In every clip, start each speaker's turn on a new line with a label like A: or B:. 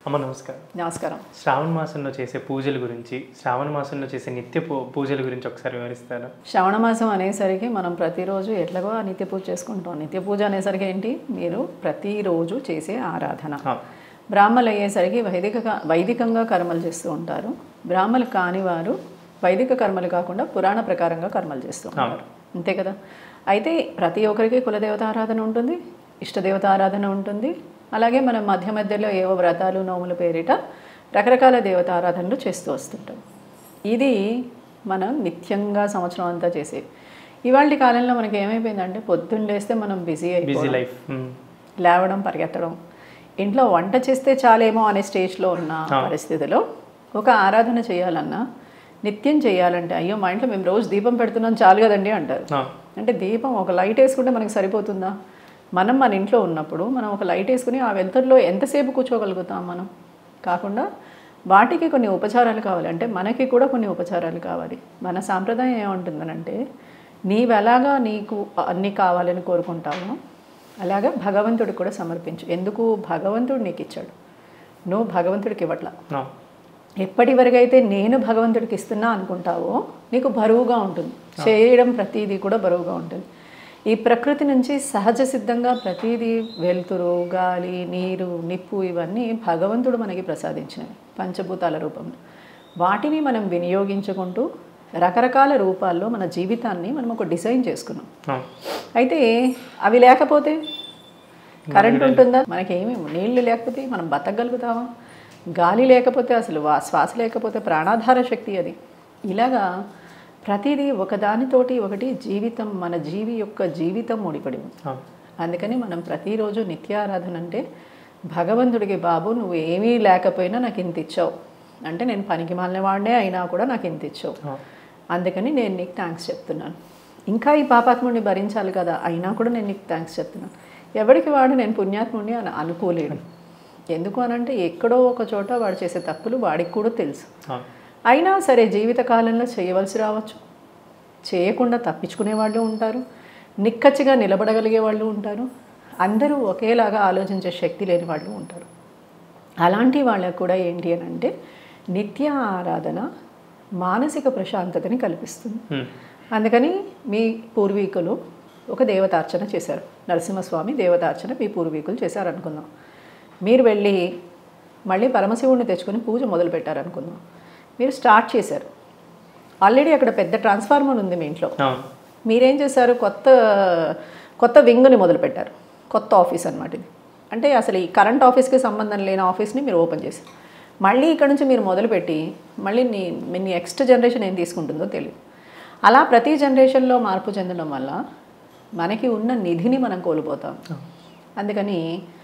A: అమ్మ నమస్కారం
B: నమస్కారం
A: శ్రావణ మాసంలో చేసే పూజల గురించి శ్రావణ మాసంలో చేసే నిత్య పూ- పూజల గురించి ఒకసారి వివరిస్తారా
B: శ్రవణ మాసం అనేసరికి మనం ప్రతిరోజు ఎట్లాగో నిత్య పూజ చేసుకుంటాం నిత్య పూజ అనేసరికి ఏంటి మీరు ప్రతిరోజు చేసే ఆరాధన
A: ఆ,
B: బ్రాహ్మలు అయ్యేసరికి వైదిక వైదికంగా కర్మలు చేస్తూ ఉంటారు బ్రాహ్మలు కాని వారు వైదిక కర్మలు కాకుండా పురాణ ప్రకారంగా కర్మలు చేస్తూ ఉంటారు అంతే కదా అయితే ప్రతి ఒక్కరికి కులదేవత ఆరాధన ఉంటుంది ఇష్టదేవత ఆరాధన ఉంటుంది అలాగే మనం మధ్య మధ్యలో ఏవో వ్రతాలు నోముల పేరిట రకరకాల దేవత ఆరాధనలు చేస్తూ వస్తుంటాం ఇది మనం నిత్యంగా సంవత్సరం అంతా చేసేది ఇవాళ కాలంలో మనకి ఏమైపోయిందంటే పొద్దున్న లేస్తే మనం బిజీ అయిపోయి
A: బిజీ లైఫ్ ఉమ్,
B: లేవడం పరిగెత్తడం ఇంట్లో వంట చేస్తే చాలేమో అనే స్టేజ్లో ఉన్న పరిస్థితిలో ఒక ఆరాధన చేయాలన్నా నిత్యం చేయాలంటే అయ్యో మా ఇంట్లో మేము రోజు దీపం పెడుతున్నాం చాలు కదండి అంటారు
A: ఆ,
B: అంటే దీపం ఒక లైట్ వేసుకుంటే మనకి సరిపోతుందా మనం మన ఇంట్లో ఉన్నప్పుడు మనం ఒక లైట్ వేసుకుని ఆ వెలుతురులో ఎంతసేపు కూర్చోగలుగుతాం మనం కాకుండా వాటికి కొన్ని ఉపచారాలు కావాలి అంటే మనకి కూడా కొన్ని ఉపచారాలు కావాలి మన సాంప్రదాయం ఏముంటుందనంటే నీవెలాగా నీకు అన్నీ కావాలని కోరుకుంటావో అలాగా భగవంతుడికి కూడా సమర్పించు ఎందుకు భగవంతుడు నీకు ఇచ్చాడు నువ్వు భగవంతుడికి ఇవ్వట్లా
A: ఆ,
B: ఎప్పటి వరకు అయితే నేను భగవంతుడికి ఇస్తున్నా అనుకుంటావో నీకు బరువుగా ఉంటుంది చేయడం ప్రతిదీ కూడా బరువుగా ఉంటుంది ఈ ప్రకృతి నుంచి సహజ సిద్ధంగా ప్రతిదీ వెలుతురు గాలి నీరు నిప్పు ఇవన్నీ భగవంతుడు మనకి ప్రసాదించినవి పంచభూతాల రూపంలో వాటిని మనం వినియోగించుకుంటూ రకరకాల రూపాల్లో మన జీవితాన్ని మనం ఒక డిజైన్ చేసుకున్నాం
A: ఆ,
B: అయితే అవి లేకపోతే కరెంట్ ఉంటుందా మనకేమి నీళ్లు లేకపోతే మనం బతకగలుగుతామా గాలి లేకపోతే అసలు వా- శ్వాస లేకపోతే ప్రాణాధార శక్తి అది ఇలాగా ప్రతిదీ ఒకదానితోటి ఒకటి జీవితం మన జీవి యొక్క జీవితం ముడిపడి ఉంది
A: ఆ,
B: అందుకని మనం ప్రతిరోజు నిత్యారాధన అంటే భగవంతుడికి బాబు నువ్వు ఏమీ లేకపోయినా నాకు ఇంత ఇచ్చావు అంటే నేను పనికి మాలిన వాడినే అయినా కూడా నాకు ఇంత ఇచ్చావు
A: ఆ,
B: అందుకని నేను నీకు థ్యాంక్స్ చెప్తున్నాను ఇంకా ఈ పాపాత్ముడిని భరించాలి కదా అయినా కూడా నేను నీకు థ్యాంక్స్ చెప్తున్నాను ఎవరికి వాడు నేను పుణ్యాత్ముడిని అని అనుకోలేడు ఎందుకు అనంటే ఎక్కడో ఒక చోట వాడు చేసే తప్పులు వాడికి కూడా తెలుసు
A: ఆ,
B: అయినా సరే జీవితకాలంలో చేయవలసి రావచ్చు చేయకుండా తప్పించుకునే వాళ్ళు ఉంటారు నిక్కచ్చిగా నిలబడగలిగే వాళ్ళు ఉంటారు అందరూ ఒకేలాగా ఆలోచించే శక్తి లేని వాళ్ళు ఉంటారు అలాంటి వాళ్ళకు కూడా ఏంటి అని అంటే నిత్య ఆరాధన మానసిక ప్రశాంతతని కల్పిస్తుంది
A: ఉమ్,
B: అందుకని మీ పూర్వీకులు ఒక దేవతార్చన చేశారు నరసింహస్వామి దేవతార్చన మీ పూర్వీకులు చేశారు అనుకుందాం మీరు వెళ్ళి మళ్ళీ పరమశివుడిని తెచ్చుకొని పూజ మొదలు పెట్టారనుకుందాం మీరు స్టార్ట్ చేశారు ఆల్రెడీ అక్కడ పెద్ద ట్రాన్స్ఫార్మర్ ఉంది మీ ఇంట్లో
A: ఆ,
B: మీరేం చేశారు కొత్త కొత్త వింగ్ని మొదలుపెట్టారు కొత్త ఆఫీస్ అన్నమాట ఇది అంటే అసలు ఈ కరెంట్ ఆఫీస్కి సంబంధం లేని ఆఫీస్ని మీరు ఓపెన్ చేశారు మళ్ళీ ఇక్కడ నుంచి మీరు మొదలుపెట్టి మళ్ళీ నీ మీ నెక్స్ట్ జనరేషన్ ఏం తీసుకుంటుందో తెలియదు అలా ప్రతి జనరేషన్లో మార్పు చెందడం వల్ల మనకి ఉన్న నిధిని మనం కోల్పోతాం అందుకని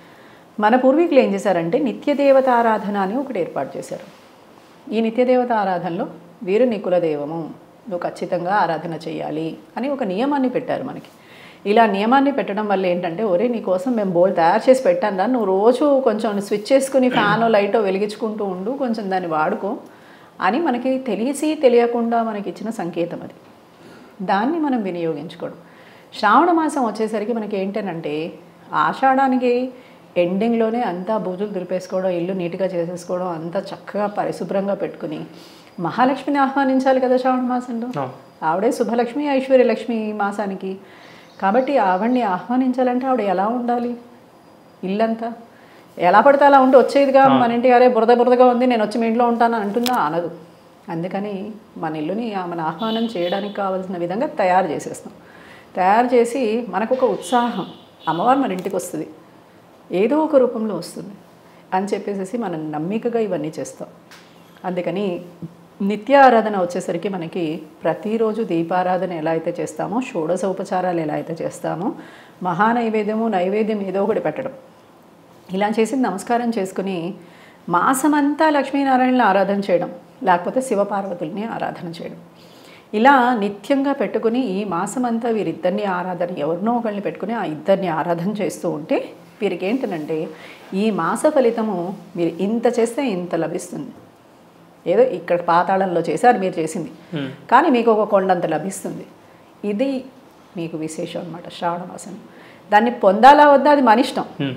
B: మన పూర్వీకులు ఏం చేశారంటే నిత్యదేవత ఆరాధన అని ఒకటి ఏర్పాటు చేశారు ఈ నిత్యదేవత ఆరాధనలో వీరు నీ కులదైవము నువ్వు ఖచ్చితంగా ఆరాధన చేయాలి అని ఒక నియమాన్ని పెట్టారు మనకి ఇలా నియమాన్ని పెట్టడం వల్ల ఏంటంటే ఒరే నీ కోసం మేము బోల్ తయారు చేసి పెట్టాను నువ్వు రోజు కొంచెం స్విచ్ చేసుకుని ఫ్యానో లైటో వెలిగించుకుంటూ ఉండు కొంచెం దాన్ని వాడుకో అని మనకి తెలిసి తెలియకుండా మనకి ఇచ్చిన సంకేతం అది దాన్ని మనం వినియోగించుకోవడం శ్రావణ మాసం వచ్చేసరికి మనకి ఏంటనంటే ఆషాఢానికి ఎండింగ్లోనే అంతా బూజులు దులిపేసుకోవడం ఇల్లు నీట్గా చేసేసుకోవడం అంతా చక్కగా పరిశుభ్రంగా పెట్టుకుని మహాలక్ష్మిని ఆహ్వానించాలి కదా శ్రావణ మాసంలో
A: ఆ,
B: ఆవిడే శుభలక్ష్మి ఐశ్వర్యలక్ష్మి ఈ మాసానికి కాబట్టి ఆవిడ్ని ఆహ్వానించాలంటే ఆవిడ ఎలా ఉండాలి ఇల్లంతా ఎలా పడితే అలా ఉంటే వచ్చేదిగా మన ఇంటి అరే బురద బురదగా ఉంది నేను వచ్చి మీ ఇంట్లో ఉంటాను అంటుందా అనదు అందుకని మన ఇల్లుని ఆమెను ఆహ్వానం చేయడానికి కావాల్సిన విధంగా తయారు చేసేస్తాం తయారు చేసి మనకు ఒక ఉత్సాహం అమ్మవారు మన ఇంటికి వస్తుంది ఏదో ఒక రూపంలో వస్తుంది అని చెప్పేసి మనం నమ్మికగా ఇవన్నీ చేస్తాం అందుకని నిత్య ఆరాధన వచ్చేసరికి మనకి ప్రతిరోజు దీపారాధన ఎలా అయితే చేస్తామో షోడశ ఉపచారాలు ఎలా అయితే చేస్తామో మహానైవేద్యము నైవేద్యం ఏదో ఒకటి పెట్టడం ఇలా చేసి నమస్కారం చేసుకుని మాసమంతా లక్ష్మీనారాయణని ఆరాధన చేయడం లేకపోతే శివపార్వతుల్ని ఆరాధన చేయడం ఇలా నిత్యంగా పెట్టుకుని ఈ మాసమంతా వీరిద్దరిని ఆరాధన ఎవరినో ఒకరిని పెట్టుకుని ఆ ఇద్దరిని ఆరాధన చేస్తూ ఉంటే వీరికి ఏంటనంటే ఈ మాస ఫలితము మీరు ఇంత చేస్తే ఇంత లభిస్తుంది ఏదో ఇక్కడ పాతాళంలో చేశారు మీరు చేసింది
A: ఉమ్,
B: కానీ మీకు ఒక కొండంత లభిస్తుంది ఇది మీకు విశేషం అనమాట శ్రావణ మాసం దాన్ని పొందాలా వద్దా అది మన ఇష్టం
A: ఉమ్,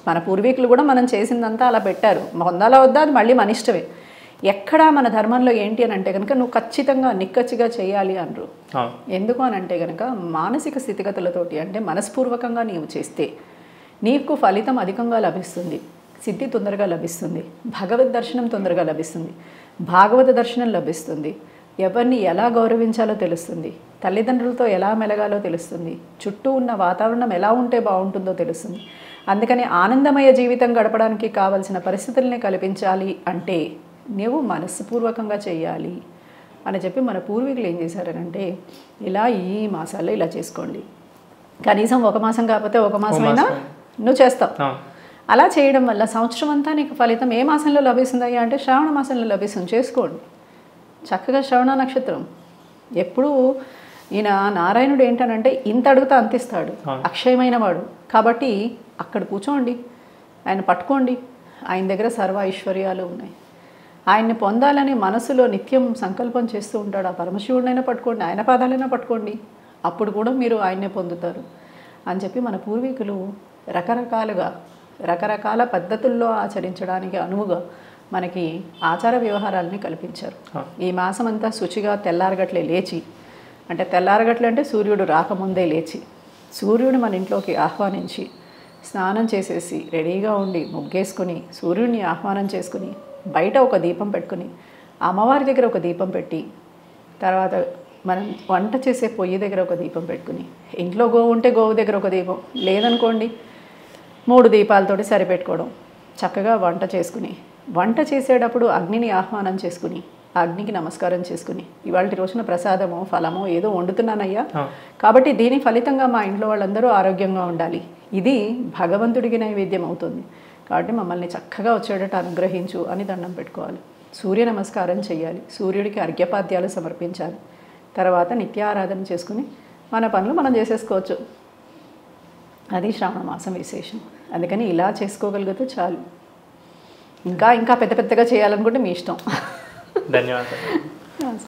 B: మన పూర్వీకులు కూడా మనం చేసిందంతా అలా పెట్టారు పొందాలా వద్దా అది మళ్ళీ మన ఇష్టమే ఎక్కడా మన ధర్మంలో ఏంటి అని అంటే కనుక నువ్వు ఖచ్చితంగా నిక్కచ్చిగా చేయాలి అనరు
A: అవును
B: ఎందుకు అని అంటే కనుక మానసిక స్థితిగతులతోటి అంటే మనస్పూర్వకంగా నీవు చేస్తే నీకు ఫలితం అధికంగా లభిస్తుంది సిద్ధి తొందరగా లభిస్తుంది భగవద్ దర్శనం తొందరగా లభిస్తుంది భాగవత దర్శనం లభిస్తుంది ఎవరిని ఎలా గౌరవించాలో తెలుస్తుంది తల్లిదండ్రులతో ఎలా మెలగాలో తెలుస్తుంది చుట్టూ ఉన్న వాతావరణం ఎలా ఉంటే బాగుంటుందో తెలుస్తుంది అందుకని ఆనందమయ జీవితం గడపడానికి కావలసిన పరిస్థితుల్ని కల్పించాలి అంటే నీవు మనస్సుపూర్వకంగా చేయాలి అని చెప్పి మన పూర్వీకులు ఏం చేశారనంటే ఇలా ఈ మాసాల్లో ఇలా చేసుకోండి కనీసం ఒక మాసం కాకపోతే ఒక మాసమైనా నువ్వు చేస్తావు
A: అవును
B: అలా చేయడం వల్ల సంవత్సరం అంతా నీకు ఫలితం ఏ మాసంలో లభిస్తుందయ్యా అంటే శ్రావణ మాసంలో లభిస్తుంది చేసుకోండి చక్కగా శ్రవణ నక్షత్రం ఎప్పుడూ ఈయన నారాయణుడు ఏంటనంటే ఇంత అడుగుతా అంతిస్తాడు అక్షయమైన వాడు కాబట్టి అక్కడ కూర్చోండి ఆయన పట్టుకోండి ఆయన దగ్గర సర్వ ఐశ్వర్యాలు ఉన్నాయి ఆయన్ని పొందాలని మనసులో నిత్యం సంకల్పం చేస్తూ ఉంటాడు ఆ పరమశివుడినైనా పట్టుకోండి ఆయన పాదాలైనా పట్టుకోండి అప్పుడు కూడా మీరు ఆయన్నే పొందుతారు అని చెప్పి మన పూర్వీకులు రకరకాలుగా రకరకాల పద్ధతుల్లో ఆచరించడానికి అనువుగా మనకి ఆచార వ్యవహారాలని కల్పించారు ఈ మాసం అంతా శుచిగా తెల్లారగట్లే లేచి అంటే తెల్లారగట్లే అంటే సూర్యుడు రాకముందే లేచి సూర్యుడు మన ఇంట్లోకి ఆహ్వానించి స్నానం చేసేసి రెడీగా ఉండి ముగ్గేసుకుని సూర్యుడిని ఆహ్వానం చేసుకుని బయట ఒక దీపం పెట్టుకుని అమ్మవారి దగ్గర ఒక దీపం పెట్టి తర్వాత మనం వంట చేసే పొయ్యి దగ్గర ఒక దీపం పెట్టుకుని ఇంట్లో గోవు ఉంటే గోవు దగ్గర ఒక దీపం లేదనుకోండి మూడు దీపాలతోటి సరిపెట్టుకోవడం చక్కగా వంట చేసుకుని వంట చేసేటప్పుడు అగ్నిని ఆహ్వానం చేసుకుని ఆ అగ్నికి నమస్కారం చేసుకుని ఇవాళ రోజున ప్రసాదమో ఫలమో ఏదో వండుతున్నానయ్యా కాబట్టి దీని ఫలితంగా మా ఇంట్లో వాళ్ళందరూ ఆరోగ్యంగా ఉండాలి ఇది భగవంతుడికి నైవేద్యం అవుతుంది కాబట్టి మమ్మల్ని చక్కగా వచ్చేటట్టు అనుగ్రహించు అని దండం పెట్టుకోవాలి సూర్య నమస్కారం చేయాలి సూర్యుడికి అర్ఘ్యపాద్యాలు సమర్పించాలి తర్వాత నిత్యారాధన చేసుకుని మన పనులు మనం చేసేసుకోవచ్చు అది శ్రావణ మాసం విశేషం అందుకని ఇలా చేసుకోగలిగితే చాలు ఇంకా ఇంకా పెద్ద పెద్దగా చేయాలనుకుంటే మీ ఇష్టం
A: ధన్యవాదాలు